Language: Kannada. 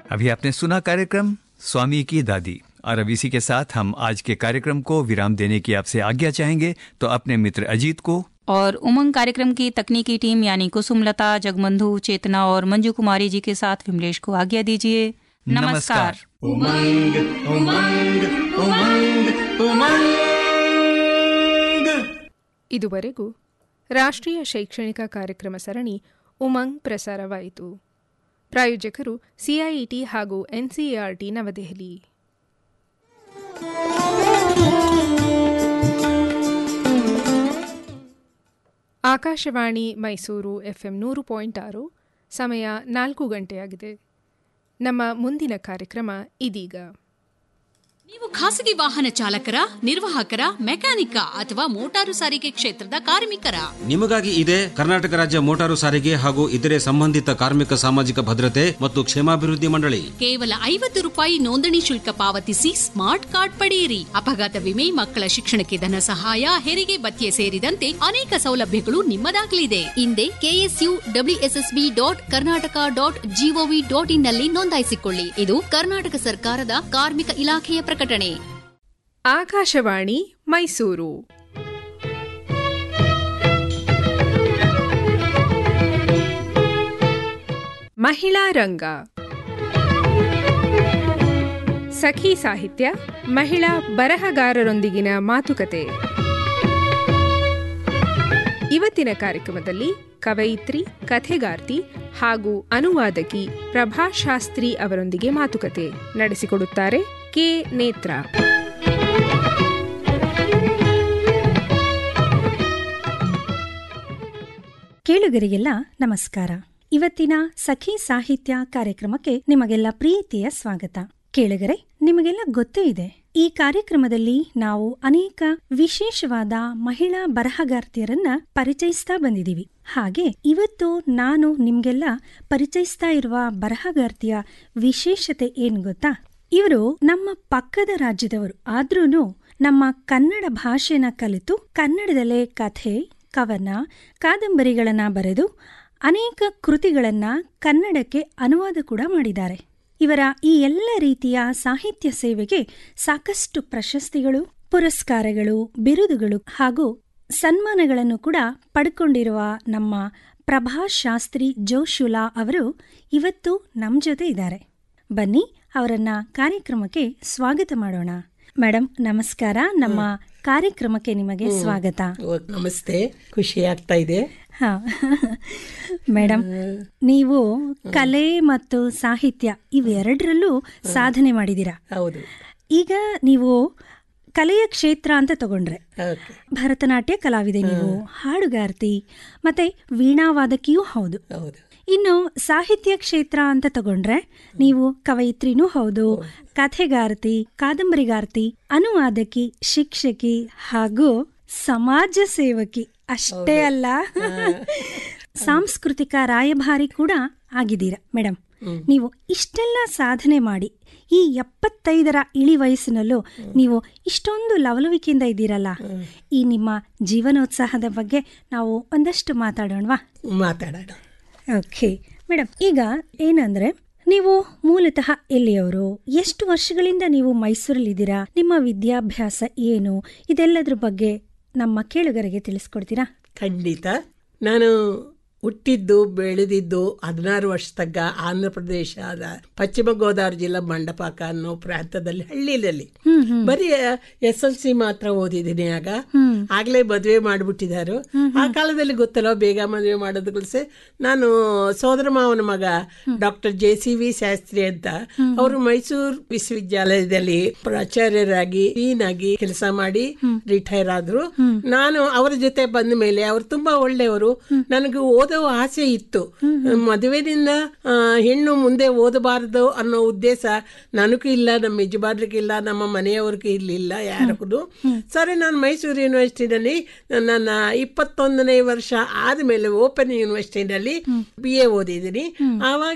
अभी आपने सुना कार्यक्रम स्वामी की दादी और अब इसी के साथ हम आज के कार्यक्रम को विराम देने की आपसे आज्ञा चाहेंगे तो अपने मित्र अजीत को और उमंग कार्यक्रम की तकनीकी टीम यानी कुसुमलता जगबंधु चेतना और मंजू कुमारी जी के साथ विमलेश को आज्ञा दीजिए नमस्कार उमंग उमंग उमंग उमंग ಇದುವರೆಗೂ ರಾಷ್ಟ್ರೀಯ ಶೈಕ್ಷಣಿಕ ಕಾರ್ಯಕ್ರಮ ಸರಣಿ ಉಮಂಗ್ ಪ್ರಸಾರವಾಯಿತು ಪ್ರಾಯೋಜಕರು ಸಿಐಇಟಿ ಹಾಗೂ ಎನ್ಸಿಇಆರ್ಟಿ ನವದೆಹಲಿ ಆಕಾಶವಾಣಿ ಮೈಸೂರು ಎಫ್ಎಂ ನೂರು ಪಾಯಿಂಟ್ ಆರು ಸಮಯ ನಾಲ್ಕು ಗಂಟೆಯಾಗಿದೆ ನಮ್ಮ ಮುಂದಿನ ಕಾರ್ಯಕ್ರಮ ಇದೀಗ ನೀವು ಖಾಸಗಿ ವಾಹನ ಚಾಲಕರ ನಿರ್ವಾಹಕರ ಮೆಕ್ಯಾನಿಕ ಅಥವಾ ಮೋಟಾರು ಸಾರಿಗೆ ಕ್ಷೇತ್ರದ ಕಾರ್ಮಿಕರ ನಿಮಗಾಗಿ ಇದೆ ಕರ್ನಾಟಕ ರಾಜ್ಯ ಮೋಟಾರು ಸಾರಿಗೆ ಹಾಗೂ ಇತರೆ ಸಂಬಂಧಿತ ಕಾರ್ಮಿಕ ಸಾಮಾಜಿಕ ಭದ್ರತೆ ಮತ್ತು ಕ್ಷೇಮಾಭಿವೃದ್ಧಿ ಮಂಡಳಿ ಕೇವಲ ಐವತ್ತು ರೂಪಾಯಿ ನೋಂದಣಿ ಶುಲ್ಕ ಪಾವತಿಸಿ ಸ್ಮಾರ್ಟ್ ಕಾರ್ಡ್ ಪಡೆಯಿರಿ ಅಪಘಾತ ವಿಮೆ ಮಕ್ಕಳ ಶಿಕ್ಷಣಕ್ಕೆ ಧನ ಸಹಾಯ ಹೆರಿಗೆ ಭತ್ಯೆ ಸೇರಿದಂತೆ ಅನೇಕ ಸೌಲಭ್ಯಗಳು ನಿಮ್ಮದಾಗಲಿದೆ ಹಿಂದೆ KSU WSSB dot Karnataka dot GOV dot in ನಲ್ಲಿ ನೋಂದಾಯಿಸಿಕೊಳ್ಳಿ ಇದು ಕರ್ನಾಟಕ ಸರ್ಕಾರದ ಕಾರ್ಮಿಕ ಇಲಾಖೆಯ ಪ್ರಕಟಣೆ ಆಕಾಶವಾಣಿ ಮೈಸೂರು ಮಹಿಳಾ ರಂಗ ಸಖಿ ಸಾಹಿತ್ಯ ಮಹಿಳಾ ಬರಹಗಾರರೊಂದಿಗಿನ ಮಾತುಕತೆ ಇವತ್ತಿನ ಕಾರ್ಯಕ್ರಮದಲ್ಲಿ ಕವಯಿತ್ರಿ ಕಥೆಗಾರ್ತಿ ಹಾಗೂ ಅನುವಾದಕಿ ಪ್ರಭಾ ಶಾಸ್ತ್ರಿ ಅವರೊಂದಿಗೆ ಮಾತುಕತೆ ನಡೆಸಿಕೊಡುತ್ತಾರೆ ಕೆ ನೇತ್ರ ಕೇಳುಗರಿಗೆಲ್ಲ ನಮಸ್ಕಾರ ಇವತ್ತಿನ ಸಖಿ ಸಾಹಿತ್ಯ ಕಾರ್ಯಕ್ರಮಕ್ಕೆ ನಿಮಗೆಲ್ಲ ಪ್ರೀತಿಯ ಸ್ವಾಗತ ಕೇಳುಗರೆ ನಿಮಗೆಲ್ಲ ಗೊತ್ತೇ ಇದೆ ಈ ಕಾರ್ಯಕ್ರಮದಲ್ಲಿ ನಾವು ಅನೇಕ ವಿಶೇಷವಾದ ಮಹಿಳಾ ಬರಹಗಾರ್ತಿಯರನ್ನ ಪರಿಚಯಿಸ್ತಾ ಬಂದಿದ್ದೀವಿ ಹಾಗೆ ಇವತ್ತು ನಾನು ನಿಮ್ಗೆಲ್ಲ ಪರಿಚಯಿಸ್ತಾ ಇರುವ ಬರಹಗಾರ್ತಿಯ ವಿಶೇಷತೆ ಏನ್ ಗೊತ್ತಾ ಇವರು ನಮ್ಮ ಪಕ್ಕದ ರಾಜ್ಯದವರು ಆದ್ರೂನು ನಮ್ಮ ಕನ್ನಡ ಭಾಷೆನ ಕಲಿತು ಕನ್ನಡದಲ್ಲೇ ಕಥೆ ಕವನ ಕಾದಂಬರಿಗಳನ್ನ ಬರೆದು ಅನೇಕ ಕೃತಿಗಳನ್ನ ಕನ್ನಡಕ್ಕೆ ಅನುವಾದ ಕೂಡ ಮಾಡಿದ್ದಾರೆ ಇವರ ಈ ಎಲ್ಲ ರೀತಿಯ ಸಾಹಿತ್ಯ ಸೇವೆಗೆ ಸಾಕಷ್ಟು ಪ್ರಶಸ್ತಿಗಳು ಪುರಸ್ಕಾರಗಳು ಬಿರುದುಗಳು ಹಾಗೂ ಸನ್ಮಾನಗಳನ್ನು ಕೂಡ ಪಡ್ಕೊಂಡಿರುವ ನಮ್ಮ ಪ್ರಭಾ ಶಾಸ್ತ್ರಿ ಜೋಶುಲಾ ಅವರು ಇವತ್ತು ನಮ್ಮ ಜೊತೆ ಇದ್ದಾರೆ ಬನ್ನಿ ಅವರನ್ನ ಕಾರ್ಯಕ್ರಮಕ್ಕೆ ಸ್ವಾಗತ ಮಾಡೋಣ ಮೇಡಮ್ ನಮಸ್ಕಾರ ನಮ್ಮ ಕಾರ್ಯಕ್ರಮಕ್ಕೆ ನಿಮಗೆ ಸ್ವಾಗತ ಓ, ನಮಸ್ತೆ ಖುಷಿ ಆಗ್ತಾ ಇದೆ ಹಾ ಮೇಡಮ್ ನೀವು ಕಲೆ ಮತ್ತು ಸಾಹಿತ್ಯ ಇವೆರಡರಲ್ಲೂ ಸಾಧನೆ ಮಾಡಿದ್ದೀರಾ ಹೌದು ಈಗ ನೀವು ಕಲೆಯ ಕ್ಷೇತ್ರ ಅಂತ ತಗೊಂಡ್ರೆ ಓಕೆ ಭರತನಾಟ್ಯ ಕಲಾವಿದೆ ನೀವು ಹಾಡುಗಾರ್ತಿ ಮತ್ತೆ ವೀಣಾವಾದಕಿಯೂ ಹೌದು ಹೌದು ಇನ್ನು ಸಾಹಿತ್ಯ ಕ್ಷೇತ್ರ ಅಂತ ತಗೊಂಡ್ರೆ ನೀವು ಕವಯಿತ್ರಿನೂ ಹೌದು ಕಥೆಗಾರ್ತಿ ಕಾದಂಬರಿಗಾರ್ತಿ ಅನುವಾದಕಿ ಶಿಕ್ಷಕಿ ಹಾಗೂ ಸಮಾಜ ಸೇವಕಿ ಅಷ್ಟೇ ಅಲ್ಲ ಸಾಂಸ್ಕೃತಿಕ ರಾಯಭಾರಿ ಕೂಡ ಆಗಿದ್ದೀರಾ ಮೇಡಮ್ ನೀವು ಇಷ್ಟೆಲ್ಲ ಸಾಧನೆ ಮಾಡಿ ಈ ಎಪ್ಪತ್ತೈದರ ಇಳಿ ವಯಸ್ಸಿನಲ್ಲೂ ನೀವು ಇಷ್ಟೊಂದು ಲವಲವಿಕೆಯಿಂದ ಇದ್ದೀರಲ್ಲ ಈ ನಿಮ್ಮ ಜೀವನೋತ್ಸಾಹದ ಬಗ್ಗೆ ನಾವು ಒಂದಷ್ಟು ಮಾತಾಡೋಣವಾ ಮಾತಾಡೋಣ ಓಕೆ ಮೇಡಮ್ ಈಗ ಏನಂದ್ರೆ ನೀವು ಮೂಲತಃ ಎಲ್ಲಿಯವರು ಎಷ್ಟು ವರ್ಷಗಳಿಂದ ನೀವು ಮೈಸೂರಲ್ಲಿದ್ದೀರಾ ನಿಮ್ಮ ವಿದ್ಯಾಭ್ಯಾಸ ಏನು ಇದೆಲ್ಲದ್ರ ಬಗ್ಗೆ ನಮ್ಮ ಕೇಳುಗರಿಗೆ ತಿಳಿಸ್ಕೊಡ್ತೀರಾ ಖಂಡಿತ ನಾನು ಹುಟ್ಟಿದ್ದು ಬೆಳೆದಿದ್ದು ಹದಿನಾರು ವರ್ಷ ತಗ್ಗ ಆಂಧ್ರ ಪ್ರದೇಶದ ಪಶ್ಚಿಮ ಗೋದಾವರಿ ಜಿಲ್ಲಾ ಮಂಡಪಾಕ ಅನ್ನೋ ಪ್ರಾಂತದಲ್ಲಿ ಹಳ್ಳಿಯಲ್ಲಿ ಬರೀ ಎಸ್ ಎಲ್ ಸಿ ಮಾತ್ರ ಓದಿದ್ದೀನಿ ಆಗ ಆಗ್ಲೇ ಮದುವೆ ಮಾಡಿಬಿಟ್ಟಿದ್ದಾರೆ ಆ ಕಾಲದಲ್ಲಿ ಗೊತ್ತಲ್ಲ ಬೇಗ ಮದುವೆ ಮಾಡೋದಕ್ಕೆ ನಾನು ಸೋದರ ಮಾವನ ಮಗ doctor J C V Shastri ಅಂತ ಅವರು ಮೈಸೂರು ವಿಶ್ವವಿದ್ಯಾಲಯದಲ್ಲಿ ಪ್ರಾಚಾರ್ಯರಾಗಿ ಡೀನ್ ಆಗಿ ಕೆಲಸ ಮಾಡಿ ರಿಟೈರ್ ಆದ್ರು ನಾನು ಅವರ ಜೊತೆ ಬಂದ ಮೇಲೆ ಅವರು ತುಂಬಾ ಒಳ್ಳೆಯವರು ನನಗೆ ಓದೋ ಆಸೆ ಇತ್ತು ಮದುವೆನಿಂದ ಆ, ಹೆಣ್ಣು ಮುಂದೆ ಓದಬಾರದು ಅನ್ನೋ ಉದ್ದೇಶ ನನಗೂ ಇಲ್ಲ ನಮ್ಮ ಯಜಮಾನ್ರಿಗೂ ಇಲ್ಲ ನಮ್ಮ ಮನೆಯವ್ರಿಗೂ ಇರಲಿಲ್ಲ ಯಾರಿಗೂ ಸರಿ ನಾನು ಮೈಸೂರು ಯೂನಿವರ್ಸಿಟಿನಲ್ಲಿ ನನ್ನ ಇಪ್ಪತ್ತೊಂದನೇ ವರ್ಷ ಆದಮೇಲೆ ಓಪನ್ ಯೂನಿವರ್ಸಿಟಿನಲ್ಲಿ ಬಿ ಎ ಓದಿದ್ದೀನಿ ಆವಾಗ